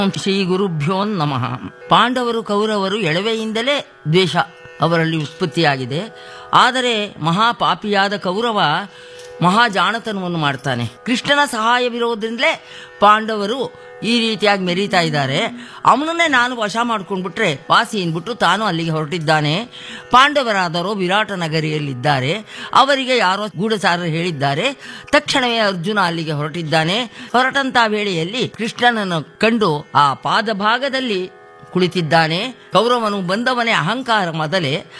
ಶ್ರೀ ಗುರುಭ್ಯೋ ನಮಃ ಪಾಂಡವರು ಕೌರವರು ಎಳವೆಯಿಂದಲೇ ದ್ವೇಷ ಅವರಲ್ಲಿ ಉತ್ಪತ್ತಿಯಾಗಿದೆ ಆದರೆ ಮಹಾಪಾಪಿಯಾದ ಕೌರವ ಮಹಾಜಾಣತನವನ್ನು ಮಾಡ್ತಾನೆ ಕೃಷ್ಣನ ಸಹಾಯವಿರೋದ್ರಿಂದಲೇ ಪಾಂಡವರು ಈ ರೀತಿಯಾಗಿ ಮೆರೀತಾ ಇದ್ದಾರೆ ಅವನನ್ನೇ ನಾನು ವಶ ಮಾಡ್ಕೊಂಡ್ಬಿಟ್ರೆ ವಾಸಿ ಅಂದ್ಬಿಟ್ಟು ತಾನು ಅಲ್ಲಿಗೆ ಹೊರಟಿದ್ದಾನೆ ಪಾಂಡವರಾದರೋ ವಿರಾಟ ನಗರಿಯಲ್ಲಿದ್ದಾರೆ ಅವರಿಗೆ ಯಾರೋ ಗೂಢಚಾರರು ಹೇಳಿದ್ದಾರೆ ತಕ್ಷಣವೇ ಅರ್ಜುನ ಅಲ್ಲಿಗೆ ಹೊರಟಿದ್ದಾನೆ ಹೊರಟಂತ ವೇಳೆಯಲ್ಲಿ ಕೃಷ್ಣನನ್ನು ಕಂಡು ಆ ಪಾದ ಭಾಗದಲ್ಲಿ ಕುಳಿತಿದ್ದಾನೆ ಕೌರವನು ಬಂದವನೇ ಅಹಂಕಾರ ಮೊದಲೇ